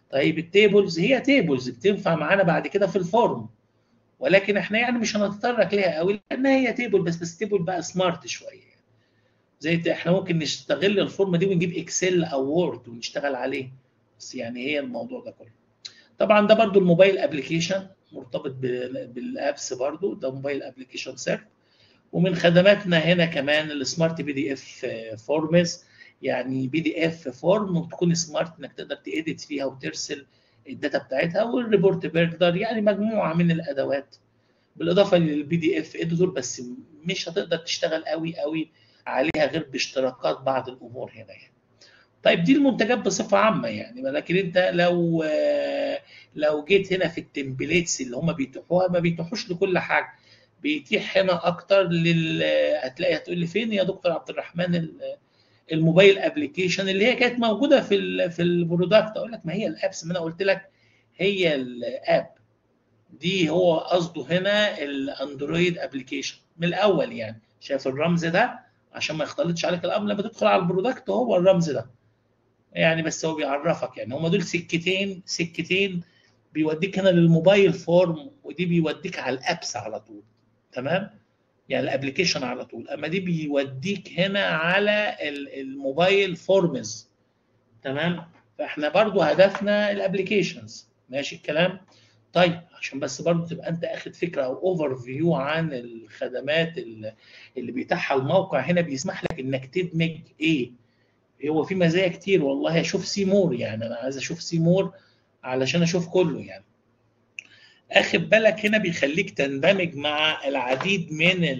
طيب التيبلز هي تيبلز بتنفع معانا بعد كده في الفورم ولكن احنا يعني مش هنتطرق ليها قوي لان هي تيبل بس بس تيبل بقى سمارت شويه زي احنا ممكن نستغل الفورمه دي ونجيب اكسل او وورد ونشتغل عليه بس يعني هي الموضوع ده كله طبعا ده برضو الموبايل ابلكيشن مرتبط بالابس برضو ده موبايل ابلكيشن سيرف ومن خدماتنا هنا كمان السمارت بي دي اف فورمز يعني بي دي اف فورم وتكون سمارت انك تقدر تيديت فيها وترسل الداتا بتاعتها والريبورت بيردر يعني مجموعه من الادوات بالاضافه للبي دي اف اديتور بس مش هتقدر تشتغل قوي قوي عليها غير باشتراكات بعض الامور هنا يعني. طيب دي المنتجات بصفه عامه يعني ولكن انت لو لو جيت هنا في التمبليتس اللي هم بيتيحوها ما بيتيحوش لكل حاجه بيتيح هنا اكتر لل هتلاقي هتقول لي فين يا دكتور عبد الرحمن الموبايل ابلكيشن اللي هي كانت موجوده في ال في البرودكت اقول لك ما هي الابس ما انا قلت لك هي الاب دي هو قصده هنا الاندرويد ابلكيشن من الاول يعني شايف الرمز ده عشان ما يختلطش عليك الامر لما تدخل على البرودكت هو الرمز ده يعني بس هو بيعرفك يعني هم دول سكتين سكتين بيوديك هنا للموبايل فورم ودي بيوديك على الابس على طول تمام يعني الابلكيشن على طول اما دي بيوديك هنا على الموبايل فورمز تمام فاحنا برضو هدفنا الابلكيشنز ماشي الكلام طيب عشان بس برضو تبقى انت اخد فكره او اوفر فيو عن الخدمات اللي بيتاحها الموقع هنا بيسمح لك انك تدمج ايه هو في مزايا كتير والله اشوف سيمور يعني انا عايز اشوف سيمور علشان اشوف كله يعني اخد بالك هنا بيخليك تندمج مع العديد من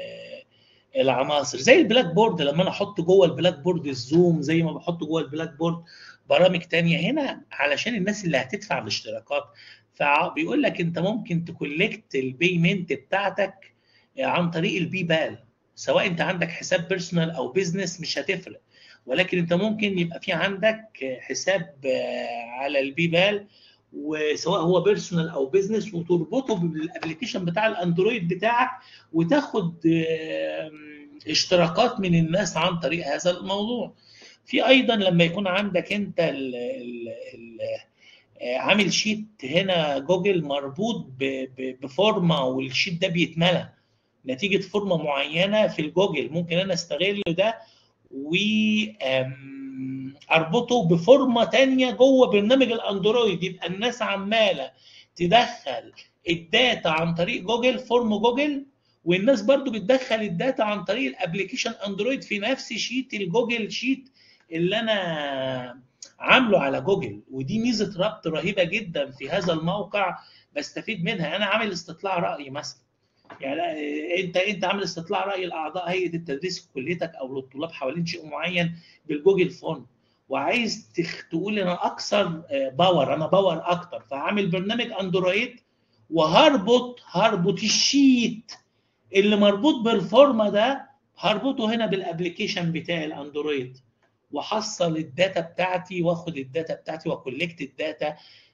العناصر زي البلاك بورد لما انا احط جوه البلاك بورد الزوم زي ما بحط جوه البلاك بورد برامج تانية هنا علشان الناس اللي هتدفع الاشتراكات فبيقول لك انت ممكن تكولكت البيمنت بتاعتك عن طريق البي بال سواء انت عندك حساب بيرسونال او بيزنس مش هتفرق ولكن انت ممكن يبقى في عندك حساب على البي بال وسواء هو بيرسونال او بيزنس وتربطه بالابلكيشن بتاع الاندرويد بتاعك وتاخد اشتراكات من الناس عن طريق هذا الموضوع في ايضا لما يكون عندك انت ال ال ال عامل شيت هنا جوجل مربوط بفورمه والشيت ده بيتملى نتيجه فورمه معينه في الجوجل ممكن انا استغل ده و اربطه بفورمه تانية جوه برنامج الاندرويد يبقى الناس عماله تدخل الداتا عن طريق جوجل فورم جوجل والناس برضو بتدخل الداتا عن طريق الابلكيشن اندرويد في نفس شيت الجوجل شيت اللي انا عامله على جوجل ودي ميزه ربط رهيبه جدا في هذا الموقع بستفيد منها انا عامل استطلاع راي مثلا يعني انت انت عامل استطلاع راي الاعضاء هيئه التدريس في كليتك او للطلاب حوالين شيء معين بالجوجل فون وعايز تقول انا اكثر باور انا باور اكتر فعامل برنامج اندرويد وهربط هربط الشيت اللي مربوط بالفورمه ده هربطه هنا بالابلكيشن بتاع الاندرويد واحصل الداتا بتاعتي واخد الداتا بتاعتي واكولكت الداتا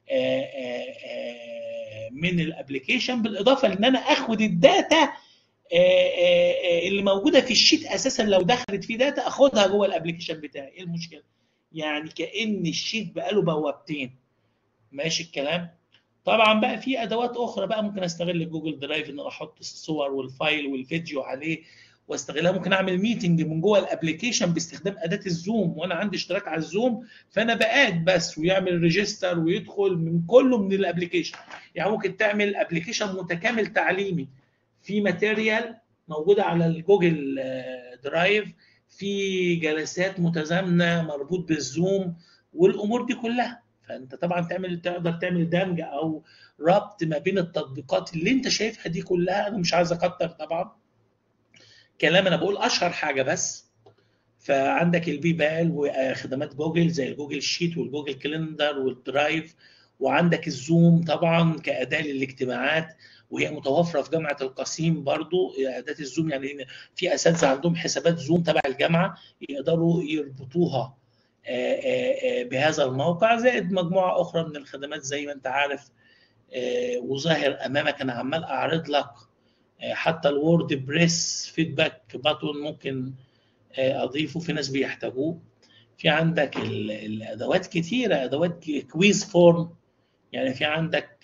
من الابلكيشن بالاضافه لان انا اخد الداتا اللي موجوده في الشيت اساسا لو دخلت فيه داتا اخدها جوه الابلكيشن بتاعي ايه المشكله يعني كان الشيت بقى له بوابتين ماشي الكلام طبعا بقى في ادوات اخرى بقى ممكن استغل جوجل درايف ان احط الصور والفايل والفيديو عليه واستغلها ممكن اعمل ميتنج من جوه الابلكيشن باستخدام اداه الزوم وانا عندي اشتراك على الزوم فانا بقاد بس ويعمل ريجستر ويدخل من كله من الابلكيشن يعني ممكن تعمل ابلكيشن متكامل تعليمي في ماتيريال موجوده على الجوجل درايف في جلسات متزامنه مربوط بالزوم والامور دي كلها فانت طبعا تعمل تقدر تعمل دمج او ربط ما بين التطبيقات اللي انت شايفها دي كلها انا مش عايز اكتر طبعا كلام انا بقول اشهر حاجه بس فعندك البي بال وخدمات جوجل زي الجوجل شيت والجوجل كالندر والدرايف وعندك الزوم طبعا كاداه للاجتماعات وهي متوفره في جامعه القصيم برضو اداه الزوم يعني في اساتذه عندهم حسابات زوم تبع الجامعه يقدروا يربطوها بهذا الموقع زائد مجموعه اخرى من الخدمات زي ما انت عارف وظاهر امامك انا عمال اعرض لك حتى الوورد بريس فيدباك باتون ممكن اضيفه في ناس بيحتاجوه في عندك الادوات كتيره ادوات كويز فورم يعني في عندك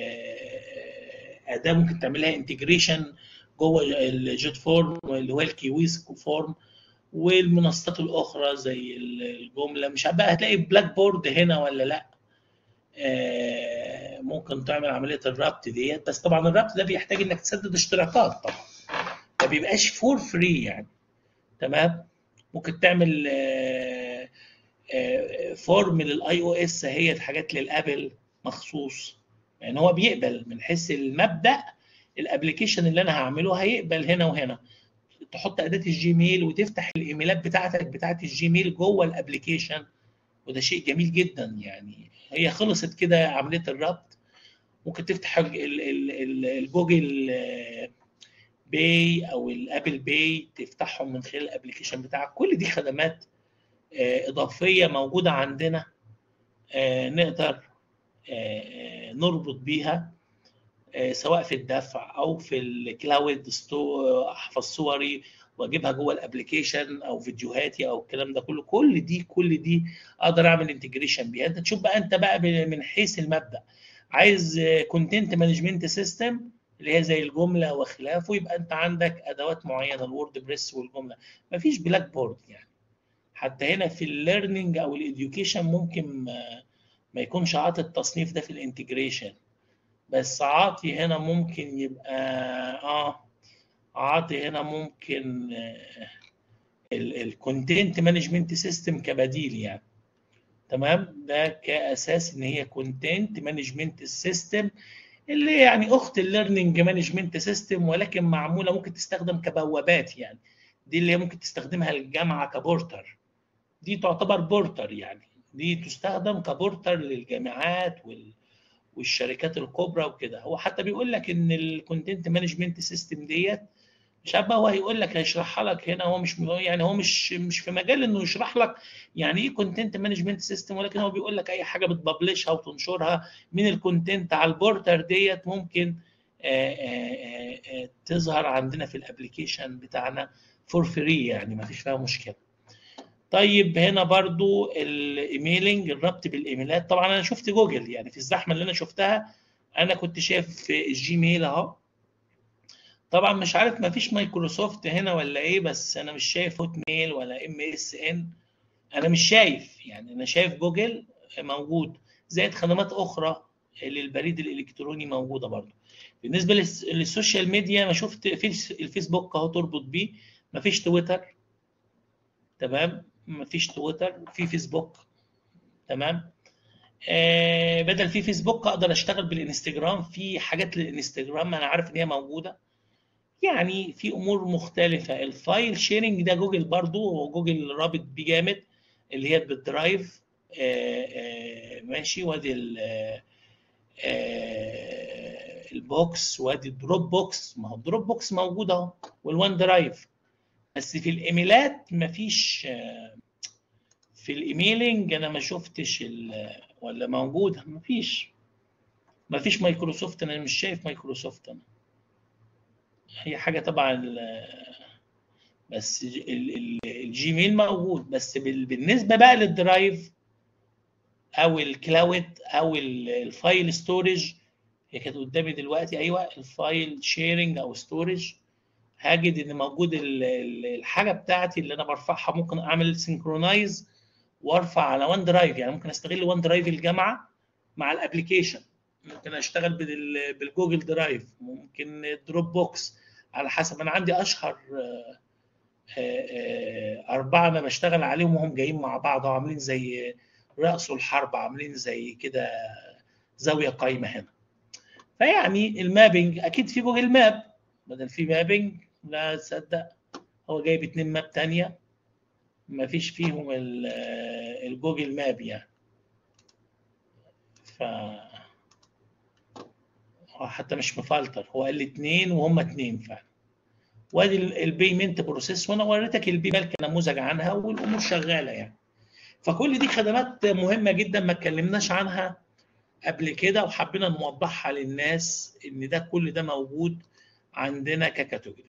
اداه ممكن تعملها انتجريشن جوه الجيت فورم اللي هو الكويز فورم والمنصات الاخرى زي الجمله مش عارف بقى هتلاقي بلاك بورد هنا ولا لا ممكن تعمل عمليه الربط ديت بس طبعا الربط ده بيحتاج انك تسدد اشتراكات طبعا ما بيبقاش فور فري يعني تمام ممكن تعمل فورم للاي او اس هي حاجات للابل مخصوص يعني هو بيقبل من حيث المبدا الابلكيشن اللي انا هعمله هيقبل هنا وهنا تحط اداه الجيميل وتفتح الايميلات بتاعتك بتاعت الجيميل جوه الابلكيشن وده شيء جميل جدا يعني هي خلصت كده عمليه الربط ممكن تفتح الجوجل باي او الابل باي تفتحهم من خلال الابلكيشن بتاعك كل دي خدمات اضافيه موجوده عندنا نقدر نربط بيها سواء في الدفع او في الكلاود احفظ صوري واجيبها جوه الابلكيشن او فيديوهاتي او الكلام ده كله كل دي كل دي اقدر اعمل انتجريشن بيها انت تشوف بقى انت بقى من حيث المبدا عايز كونتنت مانجمنت سيستم اللي هي زي الجمله وخلافه يبقى انت عندك ادوات معينه الوورد بريس والجمله مفيش بلاك بورد يعني حتى هنا في الليرنينج او الاديوكيشن ممكن ما يكونش عاطي التصنيف ده في الانتجريشن بس عاطي هنا ممكن يبقى اه عاطي هنا ممكن الكونتنت مانجمنت سيستم كبديل يعني تمام ده كاساس ان هي كونتنت مانجمنت سيستم اللي يعني اخت الليرنينج مانجمنت سيستم ولكن معموله ممكن تستخدم كبوابات يعني دي اللي هي ممكن تستخدمها الجامعه كبورتر دي تعتبر بورتر يعني دي تستخدم كبورتر للجامعات وال والشركات الكبرى وكده هو حتى بيقول لك ان الكونتنت مانجمنت سيستم ديت مش عارف هو هيقول لك هيشرحها لك هنا هو مش يعني هو مش مش في مجال انه يشرح لك يعني ايه كونتنت مانجمنت سيستم ولكن هو بيقول لك اي حاجه بتبلشها وتنشرها من الكونتنت على البورتر ديت ممكن آآ آآ تظهر عندنا في الابلكيشن بتاعنا فور فري يعني ما فيش فيها مشكله طيب هنا برضو الايميلنج الربط بالايميلات طبعا انا شفت جوجل يعني في الزحمه اللي انا شفتها انا كنت شايف الجيميل اهو طبعا مش عارف ما فيش مايكروسوفت هنا ولا ايه بس انا مش شايف هوت ميل ولا ام اس ان انا مش شايف يعني انا شايف جوجل موجود زائد خدمات اخرى للبريد الالكتروني موجوده برضو بالنسبه للسوشيال ميديا ما شفت في الفيسبوك اهو تربط بيه ما فيش تويتر تمام ما فيش تويتر في فيسبوك تمام آه بدل في فيسبوك اقدر اشتغل بالانستجرام في حاجات للانستجرام انا عارف ان هي موجوده يعني في امور مختلفه الفايل شيرنج ده جوجل برضو وجوجل رابط بيه جامد اللي هي بالدرايف آه آه ماشي وادي البوكس وادي الدروب بوكس ما هو الدروب بوكس موجود اهو والوان درايف بس في الايميلات مفيش في الايميلنج انا ما شفتش ولا موجود مفيش مفيش مايكروسوفت انا مش شايف مايكروسوفت انا هي حاجه تبع بس الجيميل موجود بس بالنسبه بقى للدرايف او الكلاود او الفايل ستورج هي كانت قدامي دلوقتي ايوه الفايل شيرنج او ستورج هاجد ان موجود الحاجه بتاعتي اللي انا برفعها ممكن اعمل سنكرونايز وارفع على وان درايف يعني ممكن استغل وان درايف الجامعه مع الابلكيشن ممكن اشتغل بالجوجل درايف ممكن دروب بوكس على حسب انا عندي اشهر اربعه انا بشتغل عليهم وهم جايين مع بعض وعاملين زي راس الحرب عاملين زي كده زاويه قايمه هنا فيعني المابنج اكيد في جوجل ماب بدل في مابنج لا تصدق هو جايب اتنين ماب تانية ما فيش فيهم الجوجل ماب يعني ف حتى مش مفلتر هو قال لي اتنين وهم اتنين فعلا وادي البيمنت بروسيس وانا وريتك البيمال كنموذج عنها والامور شغاله يعني فكل دي خدمات مهمه جدا ما اتكلمناش عنها قبل كده وحبينا نوضحها للناس ان ده كل ده موجود عندنا ككاتيجوري